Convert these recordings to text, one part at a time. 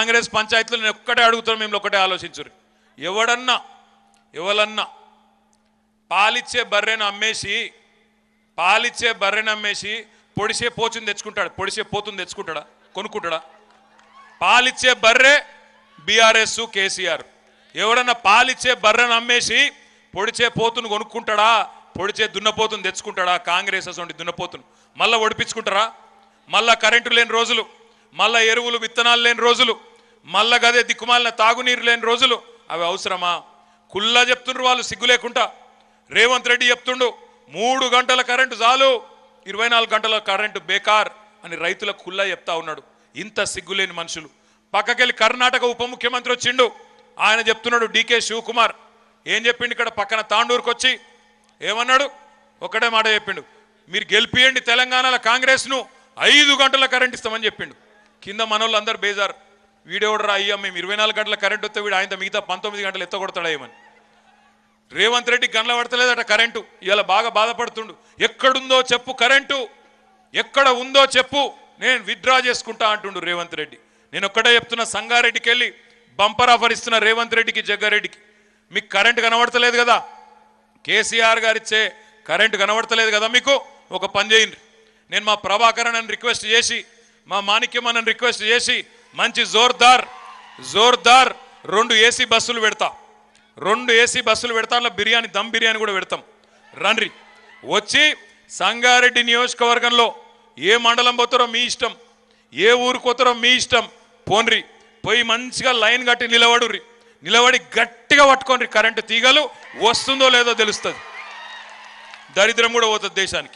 కాంగ్రెస్ పంచాయతీలో నేను ఒక్కటే అడుగుతాను మేము ఒకటే ఆలోచించురు ఎవడన్నా ఎవరన్నా పాలిచ్చే బర్రెను అమ్మేసి పాలిచ్చే బర్రెను అమ్మేసి పొడిసే పోచుని తెచ్చుకుంటాడు పొడిసే పోతుని తెచ్చుకుంటాడా కొనుక్కుంటాడా పాలిచ్చే బర్రె బీఆర్ఎస్ కేసీఆర్ ఎవడన్నా పాలిచ్చే బర్రెను అమ్మేసి పొడిచే పోతును కొనుక్కుంటాడా పొడిచే దున్నపోతును తెచ్చుకుంటాడా కాంగ్రెస్ అసలు దున్నపోతును మళ్ళా ఒడిపించుకుంటారా మళ్ళా కరెంటు లేని రోజులు మళ్ళా ఎరువులు విత్తనాలు లేని రోజులు మళ్ళా గదే దిక్కుమాలిన తాగునీరు లేని రోజులు అవి అవసరమా కుల్లా చెప్తుండ్రు వాళ్ళు సిగ్గు లేకుండా రేవంత్ రెడ్డి చెప్తుండు మూడు గంటల కరెంటు చాలు ఇరవై నాలుగు గంటల కరెంటు బేకార్ అని రైతులకు కుల్లా చెప్తా ఉన్నాడు ఇంత సిగ్గులేని మనుషులు పక్కకెళ్ళి కర్ణాటక ఉప ముఖ్యమంత్రి వచ్చిండు ఆయన చెప్తున్నాడు డీకే శివకుమార్ ఏం చెప్పిండు ఇక్కడ పక్కన తాండూరుకు వచ్చి ఏమన్నాడు ఒకటే మాట చెప్పిండు మీరు గెలిపియండి తెలంగాణలో కాంగ్రెస్ను ఐదు గంటల కరెంట్ ఇస్తామని చెప్పిండు కింద మనోళ్ళు అందరు బేజార్ వీడెవడరా అయ్యా మేము ఇరవై నాలుగు గంటల కరెంట్ వస్తే వీడు ఆయన మిగతా పంతొమ్మిది గంటలు ఎత్తగొడతాడా ఏమని రేవంత్ రెడ్డి గన్ల పడతలేదట కరెంటు ఇలా బాగా బాధపడుతుండు ఎక్కడుందో చెప్పు కరెంటు ఎక్కడ ఉందో చెప్పు నేను విత్డ్రా చేసుకుంటా అంటుండు రేవంత్ రెడ్డి నేను ఒక్కటే చెప్తున్నా సంగారెడ్డికి వెళ్ళి బంపర్ ఆఫర్ ఇస్తున్న రేవంత్ రెడ్డికి జగ్గారెడ్డికి మీకు కరెంటు కనబడతలేదు కదా కేసీఆర్ గారు ఇచ్చే కరెంటు కనబడతలేదు కదా మీకు ఒక పని చేయండి నేను మా ప్రభాకరన్ అని రిక్వెస్ట్ చేసి మా మాణిక్యం అని రిక్వెస్ట్ చేసి మంచి జోర్దార్ జోర్దార్ రెండు ఏసీ బస్సులు పెడతా రెండు ఏసీ బస్సులు పెడతా అందులో బిర్యానీ దమ్ బిర్యానీ కూడా పెడతాం రండ్రి వచ్చి సంగారెడ్డి నియోజకవర్గంలో ఏ మండలం పోతారో మీ ఇష్టం ఏ ఊరికి పోతారో మీ ఇష్టం పోన్రి పోయి మంచిగా లైన్ కట్టి నిలబడుర్రి నిలబడి గట్టిగా పట్టుకోండి కరెంటు తీగలు వస్తుందో లేదో తెలుస్తుంది దరిద్రం కూడా పోతుంది దేశానికి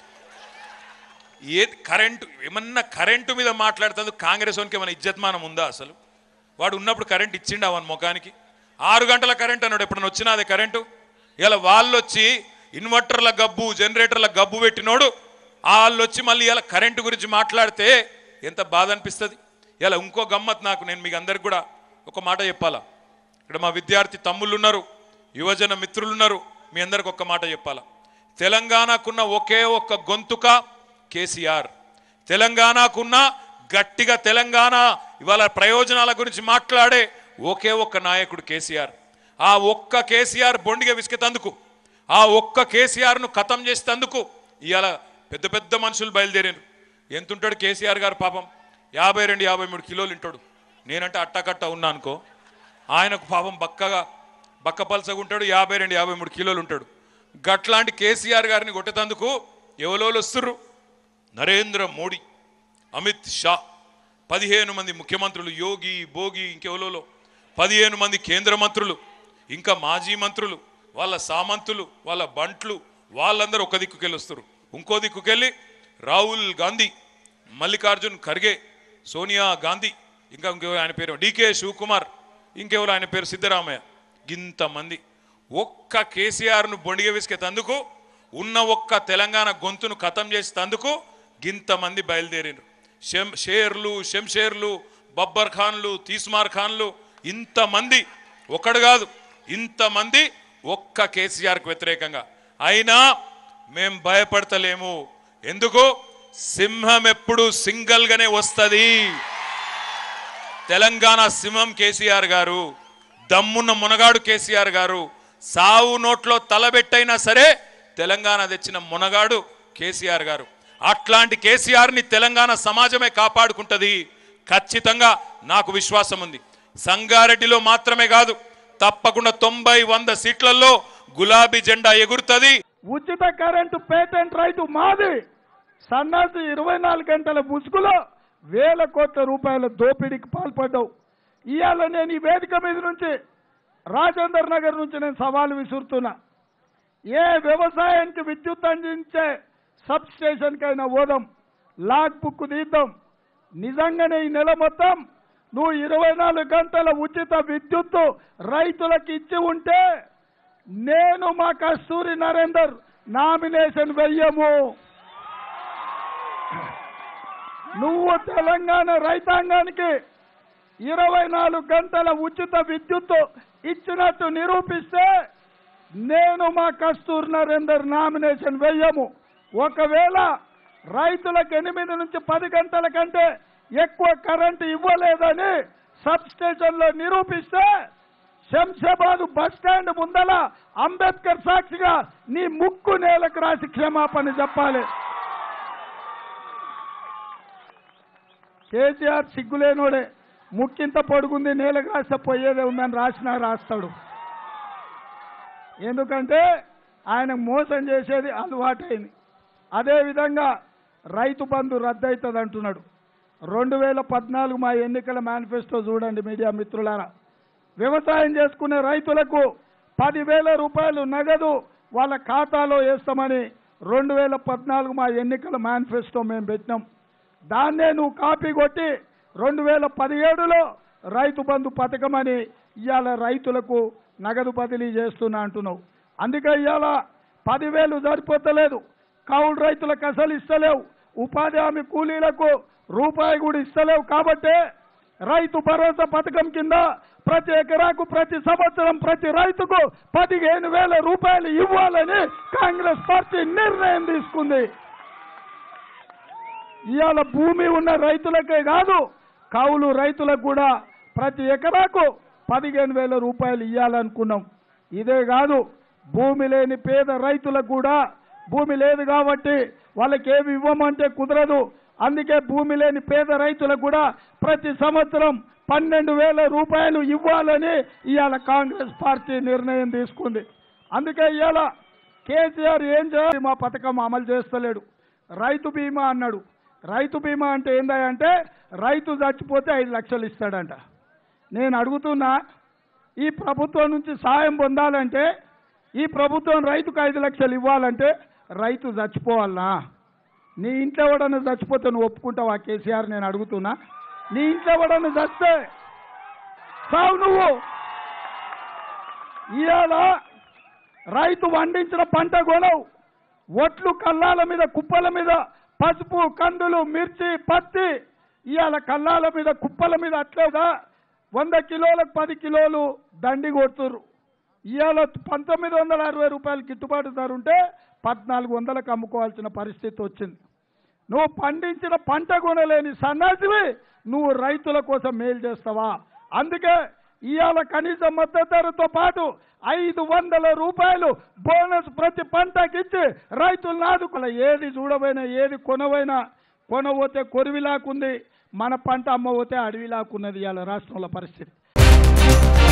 ఏ కరెంటు ఏమన్నా కరెంటు మీద మాట్లాడుతుంది కాంగ్రెస్ వానికి ఏమైనా ఇజ్జత్మానం ఉందా అసలు వాడు ఉన్నప్పుడు కరెంట్ ఇచ్చిండు అవన్ ముఖానికి ఆరు గంటల కరెంట్ అన్నాడు ఎప్పుడైనా వచ్చినా అదే కరెంటు ఇలా వాళ్ళు వచ్చి ఇన్వర్టర్ల గబ్బు జనరేటర్ల గబ్బు పెట్టినోడు వాళ్ళు వచ్చి మళ్ళీ ఇలా కరెంటు గురించి మాట్లాడితే ఎంత బాధ అనిపిస్తుంది ఇలా ఇంకో గమ్మత్ నాకు నేను మీకు అందరికి కూడా ఒక మాట చెప్పాలా ఇక్కడ మా విద్యార్థి తమ్ముళ్ళు ఉన్నారు యువజన మిత్రులు ఉన్నారు మీ అందరికి ఒక్క మాట చెప్పాలా తెలంగాణకున్న ఒకే ఒక్క గొంతుక కేసీఆర్ తెలంగాణకున్న గట్టిగా తెలంగాణ ఇవాళ ప్రయోజనాల గురించి మాట్లాడే ఒకే ఒక్క నాయకుడు కేసీఆర్ ఆ ఒక్క కేసీఆర్ బొండిగా విసికేతందుకు ఆ ఒక్క కేసీఆర్ను ఖతం చేసేందుకు ఇవాళ పెద్ద పెద్ద మనుషులు బయలుదేరారు ఎంత ఉంటాడు కేసీఆర్ గారు పాపం యాభై రెండు యాభై మూడు కిలోలు ఉంటాడు నేనంటే అట్టకట్ట ఉన్నా అనుకో ఆయనకు పాపం బక్కగా బక్కపలసగా ఉంటాడు యాభై రెండు యాభై మూడు కిలోలు ఉంటాడు గట్లాంటి కేసీఆర్ గారిని కొట్టేతందుకు ఎవరోళ్ళు వస్తుర్రు నరేంద్ర మోడీ అమిత్ షా పదిహేను మంది ముఖ్యమంత్రులు యోగి భోగి ఇంకెవలో పదిహేను మంది కేంద్ర మంత్రులు ఇంకా మాజీ మంత్రులు వాళ్ళ సామంతులు వాళ్ళ బంట్లు వాళ్ళందరూ ఒక దిక్కుకెళ్ళి వస్తారు ఇంకో దిక్కుకెళ్ళి రాహుల్ గాంధీ మల్లికార్జున్ ఖర్గే సోనియా గాంధీ ఇంకా ఇంకెవరు ఆయన పేరు డికే శివకుమార్ ఇంకెవరు ఆయన పేరు సిద్ధరామయ్య ఇంతమంది ఒక్క కేసీఆర్ను బొండిగ విసికేతందుకు ఉన్న ఒక్క తెలంగాణ గొంతును ఖతం చేసేందుకు గింతమంది బయలుదేరారు షెం షేర్లు షంషేర్లు బబ్బర్ ఖాన్లు తీస్మార్ ఖాన్లు ఇంతమంది ఒకడు కాదు ఇంతమంది ఒక్క కేసీఆర్కు వ్యతిరేకంగా అయినా మేం భయపడతలేము ఎందుకు సింహం ఎప్పుడు సింగల్గానే వస్తుంది తెలంగాణ సింహం కేసీఆర్ గారు దమ్మున్న మునగాడు కేసీఆర్ గారు సావు నోట్లో తలబెట్టైనా సరే తెలంగాణ తెచ్చిన మునగాడు కేసీఆర్ గారు అట్లాంటి కేసీఆర్ని తెలంగాణ సమాజమే కాపాడుకుంటది ఖచ్చితంగా నాకు విశ్వాసం ఉంది సంగారెడ్డిలో మాత్రమే కాదు తప్పకుండా తొంభై వంద సీట్లలో గులాబీ జెండా ఎగురుతుంది ఉచిత కరెంటు పేటెంట్ రైతు మాది సన్నాసి ఇరవై నాలుగు గంటల ముసుగులో వేల కోట్ల రూపాయల దోపిడీకి పాల్పడ్డావు ఇవాళ నేను ఈ వేదిక మీద నుంచి రాజేందర్ నగర్ నుంచి నేను సవాలు విసురుతున్నా ఏ వ్యవసాయానికి విద్యుత్ అందించే సబ్ స్టేషన్కైనా పోదాం లాగ్ బుక్ తీద్దాం నిజంగానే ఈ నెల మొత్తం నువ్వు ఇరవై నాలుగు గంటల ఉచిత విద్యుత్తు రైతులకు ఇచ్చి ఉంటే నేను మా కస్తూరి నరేందర్ నామినేషన్ వెయ్యము నువ్వు తెలంగాణ రైతాంగానికి ఇరవై నాలుగు గంటల ఉచిత విద్యుత్తు ఇచ్చినట్టు నిరూపిస్తే నేను మా కస్తూరి నరేందర్ నామినేషన్ వెయ్యము ఒకవేళ రైతులకు ఎనిమిది నుంచి పది గంటల కంటే ఎక్కువ కరెంటు ఇవ్వలేదని సబ్ స్టేషన్లో నిరూపిస్తే శంషాబాద్ బస్ స్టాండ్ ముందల అంబేద్కర్ సాక్షిగా నీ ముక్కు నేలకు రాసి క్షమాపణ చెప్పాలి కేసీఆర్ సిగ్గులేనోడే ముక్కింత పొడుగుంది నేలకు రాస్తే పోయేదే ఉందని రాసినా రాస్తాడు ఎందుకంటే ఆయన మోసం చేసేది అలవాటైంది అదేవిధంగా రైతు బంధు రద్దయితుంది అంటున్నాడు రెండు వేల పద్నాలుగు మా ఎన్నికల మేనిఫెస్టో చూడండి మీడియా మిత్రులారా వ్యవసాయం చేసుకునే రైతులకు పదివేల రూపాయలు నగదు వాళ్ళ ఖాతాలో వేస్తామని రెండు వేల పద్నాలుగు మా ఎన్నికల మేనిఫెస్టో మేము పెట్టినాం దాన్నే నువ్వు కాపీ కొట్టి రెండు వేల పదిహేడులో రైతు బంధు పథకం అని ఇవాళ రైతులకు నగదు బదిలీ చేస్తున్నా అంటున్నావు అందుకే ఇవాళ పదివేలు సరిపోతలేదు కౌలు రైతులకు అసలు ఇస్తలేవు ఉపాధి హామీ కూలీలకు రూపాయి కూడా ఇస్తలేవు కాబట్టి రైతు భరోసా పథకం కింద ప్రతి ఎకరాకు ప్రతి సంవత్సరం ప్రతి రైతుకు పదిహేను వేల రూపాయలు ఇవ్వాలని కాంగ్రెస్ పార్టీ నిర్ణయం తీసుకుంది ఇవాళ భూమి ఉన్న రైతులకే కాదు కౌలు రైతులకు కూడా ప్రతి ఎకరాకు పదిహేను వేల రూపాయలు ఇవ్వాలనుకున్నాం ఇదే కాదు భూమి లేని పేద రైతులకు కూడా భూమి లేదు కాబట్టి వాళ్ళకి ఏమి ఇవ్వమంటే కుదరదు అందుకే భూమి లేని పేద రైతులకు కూడా ప్రతి సంవత్సరం పన్నెండు వేల రూపాయలు ఇవ్వాలని ఇవాళ కాంగ్రెస్ పార్టీ నిర్ణయం తీసుకుంది అందుకే ఇవాళ కేసీఆర్ ఏం చేయాలి మా పథకం అమలు చేస్తలేడు రైతు బీమా అన్నాడు రైతు బీమా అంటే ఏందంటే రైతు చచ్చిపోతే ఐదు లక్షలు ఇస్తాడంట నేను అడుగుతున్నా ఈ ప్రభుత్వం నుంచి సాయం పొందాలంటే ఈ ప్రభుత్వం రైతుకు ఐదు లక్షలు ఇవ్వాలంటే రైతు చచ్చిపోవాలనా నీ ఇంట్లో ఎవడన్నా చచ్చిపోతే నువ్వు ఒప్పుకుంటావా కేసీఆర్ నేను అడుగుతున్నా నీ ఇంట్లో ఎవడన్నా చస్తే సావు నువ్వు ఇవాళ రైతు పండించిన పంట కొనవు ఒట్లు కల్లాల మీద కుప్పల మీద పసుపు కందులు మిర్చి పత్తి ఇవాళ కల్లాల మీద కుప్పల మీద అట్లేదా వంద కిలోలకు పది కిలోలు దండి కొడుతుర్రు ఇవాళ పంతొమ్మిది వందల అరవై రూపాయలు గిట్టుబాటు ధర ఉంటే పద్నాలుగు వందలకు అమ్ముకోవాల్సిన పరిస్థితి వచ్చింది నువ్వు పండించిన పంట కొనలేని సన్నాసివి నువ్వు రైతుల కోసం మేలు చేస్తావా అందుకే ఇవాళ కనీస మద్దతు ధరతో పాటు ఐదు వందల రూపాయలు బోనస్ ప్రతి పంటకి ఇచ్చి రైతులను ఆదుకోవాలి ఏది చూడబోయినా ఏది కొనవైనా కొనబోతే కొరివిలాకుంది మన పంట అమ్మబోతే అడవిలాకున్నది ఇవాళ రాష్ట్రంలో పరిస్థితి